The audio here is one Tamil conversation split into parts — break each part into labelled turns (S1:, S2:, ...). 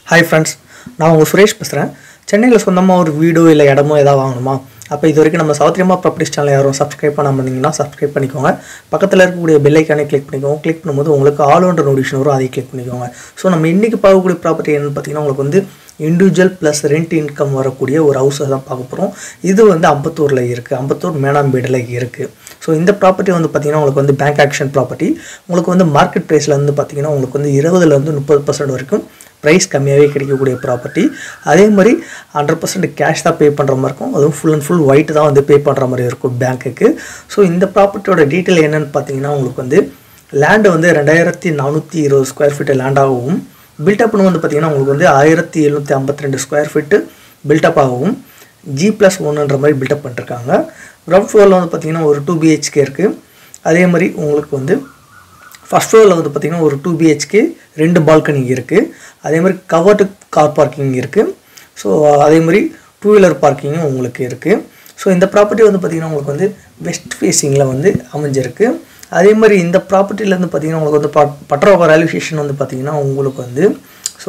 S1: ஹாய் ஃப்ரெண்ட்ஸ் நான் உங்கள் சுரேஷ் பேசுகிறேன் சென்னையில் சொந்தமாக ஒரு வீடோ இல்லை இடமோ ஏதாவது வாங்கணுமா அப்போ இது வரைக்கும் நம்ம சௌத்ரியமா ப்ராப்பர்ட்டிஸ் சேனல் யாரும் சப்ஸ்கிரைப் பண்ணாமல் இருந்தீங்கன்னா சப்ஸ்கிரைப் பண்ணிக்கோங்க பக்கத்தில் இருக்கக்கூடிய பெல் ஐக்கானே கிளிக் பண்ணிக்கோங்க கிளிக் பண்ணும்போது உங்களுக்கு ஆல் ஒன்ற நோட்டிஃபிகேஷன் வரும் அதை கிளிக் பண்ணிக்கோங்க ஸோ நம்ம இன்றைக்கி பார்க்கக்கூடிய ப்ராப்பர்ட்டி என்னன்னு பார்த்தீங்கன்னா உங்களுக்கு வந்து இண்டிவிஜுவல் ப்ளஸ் ரெண்ட் இன்கம் வரக்கூடிய ஒரு ஹவுஸை தான் பார்க்க போகிறோம் இது வந்து அம்பத்தூரில் இருக்குது அம்பத்தூர் மேனாம்பேடில் இருக்குது ஸோ இந்த ப்ராப்பர்ட்டி வந்து பார்த்தீங்கன்னா உங்களுக்கு வந்து பேங்க் ஆக்ஷன் ப்ராப்பர்ட்டி உங்களுக்கு வந்து மார்க்கெட் ப்ரைஸில் வந்து பார்த்தீங்கன்னா உங்களுக்கு வந்து இருபதுலேருந்து முப்பது பர்சன்ட் வரைக்கும் ப்ரைஸ் கம்மியாகவே கிடைக்கக்கூடிய ப்ராப்பர்ட்டி அதே மாதிரி ஹண்ட்ரட் பர்சன்ட் கேஷ் தான் பே பண்ணுற மாதிரி இருக்கும் அதுவும் ஃபுல் அண்ட் ஃபுல் ஒயிட் தான் வந்து பே பண்ணுற மாதிரி இருக்கும் பேங்க்குக்கு ஸோ இந்த ப்ராப்பர்ட்டியோட டீட்டெயில் என்னென்னு பார்த்தீங்கன்னா உங்களுக்கு வந்து லேண்டு வந்து ரெண்டாயிரத்தி நானூற்றி இருபது ஸ்கொயர் ஃபீட்டு லேண்டாகவும் பில்டப்னு வந்து பார்த்தீங்கன்னா உங்களுக்கு வந்து ஆயிரத்தி எழுநூற்றி ஐம்பத்தி ரெண்டு ஸ்கொயர் ஃபீட்டு பில்டப் ஆகவும் ஜி ப்ளஸ் ஒன்றுன்ற மாதிரி பில்டப் பண்ணிருக்காங்க கிரவுண்ட் ஃப்ளோரில் வந்து பார்த்தீங்கன்னா ஒரு டூ பிஹெச்கே இருக்குது அதே மாதிரி உங்களுக்கு வந்து ஃபஸ்ட் ஃப்ளோரில் வந்து பார்த்திங்கன்னா ஒரு டூ பிஹெச்கே ரெண்டு பால்கனி இருக்குது அதே மாதிரி கவர்டு கார் பார்க்கிங் இருக்குது ஸோ அதே மாதிரி டூ வீலர் பார்க்கிங்கும் உங்களுக்கு இருக்குது ஸோ இந்த ப்ராப்பர்ட்டி வந்து பார்த்திங்கன்னா உங்களுக்கு வந்து வெஸ்ட் ஃபேஸிங்கில் வந்து அமைஞ்சிருக்கு அதே மாதிரி இந்த ப்ராப்பர்ட்டிலேருந்து பார்த்திங்கன்னா உங்களுக்கு வந்து பட் பட்ரோவர் ரயில்வே வந்து பார்த்திங்கன்னா உங்களுக்கு வந்து ஸோ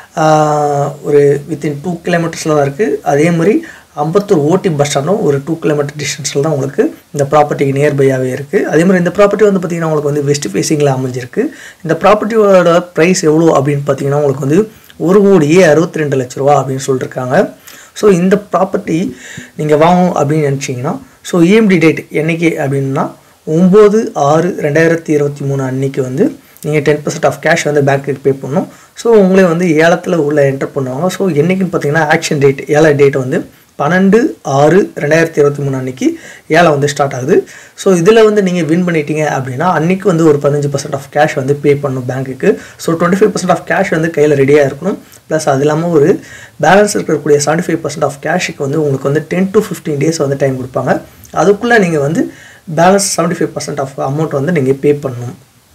S1: ஒரு வித்தின் டூ கிலோமீட்டர்ஸில் தான் இருக்குது அதே மாதிரி அம்பத்தூர் ஓட்டி பஸ் ஸ்டாண்டும் ஒரு டூ கிலோமீட்டர் டிஸ்டன்ஸில் தான் உங்களுக்கு இந்த ப்ராப்பர்ட்டிக்கு நியர்பையாகவே இருக்குது அதே மாதிரி இந்த ப்ராப்பர்ட்டி வந்து பார்த்திங்கன்னா உங்களுக்கு வந்து வெஸ்ட் ஃபேஸிங்கில் அமைஞ்சிருக்கு இந்த ப்ராப்பர்ட்டியோட ப்ரைஸ் எவ்வளோ அப்படின்னு பார்த்தீங்கன்னா உங்களுக்கு வந்து ஒரு கோடியே அறுபத்தி ரெண்டு லட்ச ரூபா அப்படின்னு சொல்லியிருக்காங்க ஸோ இந்த ப்ராப்பர்ட்டி நீங்கள் வாங்கணும் அப்படின்னு நினச்சிங்கன்னா ஸோ இஎம்டி டேட் என்றைக்கு அப்படின்னா ஒம்பது ஆறு ரெண்டாயிரத்தி இருபத்தி மூணு அன்னைக்கு வந்து நீங்கள் டென் பர்சன்ட் ஆஃப் கேஷ் வந்து பேங்க்குக்கு பே பண்ணணும் ஸோ உங்களே வந்து ஏலத்தில் உள்ள என்டர் பண்ணுவாங்க ஸோ என்றைக்குன்னு பார்த்தீங்கன்னா ஆக்ஷன் டேட் ஏழை டேட் வந்து பன்னெண்டு ஆறு ரெண்டாயிரத்தி இருபத்தி மூணு அன்றைக்கி ஏழை வந்து ஸ்டார்ட் ஆகுது ஸோ இதில் வந்து நீங்கள் வின் பண்ணிட்டீங்க அப்படின்னா அன்றைக்கி வந்து ஒரு பதினஞ்சு பர்சன்ட் ஆஃப் கேஷ் வந்து பே பண்ணணும் பேங்க்குக்கு so twenty five percent of cash வந்து கையில் ரெடியாக இருக்கணும் ப்ளஸ் அது இல்லாமல் ஒரு பேலன்ஸ் இருக்கக்கூடிய செவன்ட்டி ஃபைவ் பர்சன்ட் ஆஃப் கேஷுக்கு வந்து உங்களுக்கு வந்து டென் டு ஃபிஃப்டீன் டேஸ் வந்து டைம் கொடுப்பாங்க அதுக்குள்ளே நீங்கள் வந்து balance seventy five percent of amount வந்து நீங்கள் பே பண்ணணும்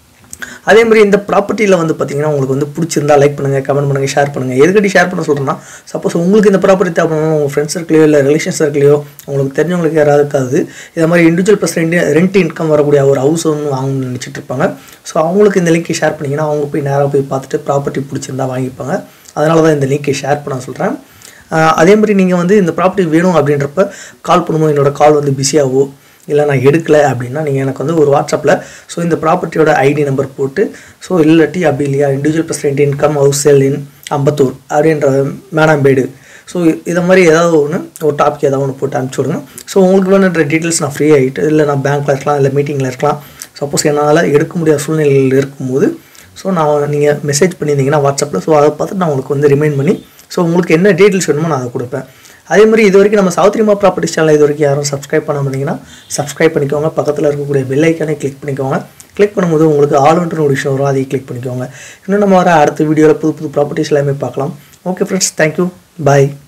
S1: அதே மாதிரி இந்த ப்ராப்பர்ட்டியில் வந்து பார்த்தீங்கன்னா உங்களுக்கு வந்து பிடிச்சிருந்தா லைக் பண்ணுங்கள் கமெண்ட் பண்ணுங்கள் ஷேர் பண்ணுங்கள் எதுக்கடி ஷேர் பண்ண சொல்கிறேன்னா சப்போஸ் உங்களுக்கு இந்த ப்ராப்பர்ட்டி தேவைப்படணும் உங்கள் ஃப்ரெண்ட்ஸ் சர்க்கிளையோ இல்லை ரிலேஷன் சர்க்கிளையோ உங்களுக்கு தெரிஞ்சவங்களுக்கு யாராவது இருக்காது இதை மாதிரி இண்டிவிஜுவல் ப்ளஸ் ரெண்டு ரெண்ட் இன்கம் வரக்கூடிய ஒரு ஹவுஸ் ஒன்று வாங்கணும்னு நினச்சிட்டு இருப்பாங்க ஸோ அவங்களுக்கு இந்த லிங்க்கை ஷேர் பண்ணிங்கன்னா அவங்க போய் நேராக போய் பார்த்துட்டு ப்ராப்பர்ட்டி பிடிச்சிருந்தா வாங்கிப்பாங்க அதனால தான் இந்த லிங்க்கை ஷேர் பண்ண சொல்கிறேன் அதே மாதிரி நீங்கள் வந்து இந்த ப்ராப்பர்ட்டி வேணும் அப்படின்றப்ப கால் பண்ணும்போது என்னோடய கால் வந்து பிஸியாகவோ இல்லை நான் எடுக்கலை அப்படின்னா நீங்கள் எனக்கு வந்து ஒரு வாட்ஸ்அப்பில் ஸோ இந்த ப்ராப்பர்ட்டியோட ஐடி நம்பர் போட்டு ஸோ இல்லாட்டி அப்படி இல்லையா individual plus rent income house sale in Ambattur அப்படின்ற மேனாம்பேடு ஸோ இதை மாதிரி ஏதாவது ஒன்று ஒரு டாபிக் ஏதாவது ஒன்று போட்டு அனுப்பிச்சி விடுங்க ஸோ உங்களுக்கு வேணுன்ற டீட்டெயில்ஸ் நான் ஃப்ரீ ஆகிட்டு இல்லை நான் பேங்க்கில் இருக்கலாம் இல்லை மீட்டிங்கில் இருக்கலாம் சப்போஸ் என்னால் எடுக்க முடியாத சூழ்நிலையில் இருக்கும்போது ஸோ நான் நீங்கள் மெசேஜ் பண்ணியிருந்தீங்கன்னா வாட்ஸ்அப்பில் ஸோ அதை பார்த்துட்டு நான் உங்களுக்கு வந்து ரிமைண்ட் பண்ணி ஸோ உங்களுக்கு என்ன டீட்டெயில்ஸ் வேணுமோ நான் அதை கொடுப்பேன் அதே மாதிரி இது வரைக்கும் நம்ம சவுத்ரிமா ப்ராப்பர்ட்டிஸ் சேனல் இது வரைக்கும் யாரும் சப்ஸ்கிரைப் பண்ண முடியுங்கன்னா சப்ஸ்கிரைப் பண்ணிக்கோங்க பக்கத்தில் இருக்கக்கூடிய பெல் ஐக்கானே கிளிக் பண்ணிக்கோங்க கிளிக் பண்ணும்போது உங்களுக்கு ஆல் ஒன்று நோட்டிஃபிகேஷன் வரும் அதையும் கிளிக் பண்ணிக்கோங்க இன்னும் நம்ம வர அடுத்த வீடியோவில் புது புது ப்ராப்பர்ட்டிஸ் எல்லாமே பார்க்கலாம் ஓகே ஃப்ரெண்ட்ஸ் தேங்க்யூ பாய்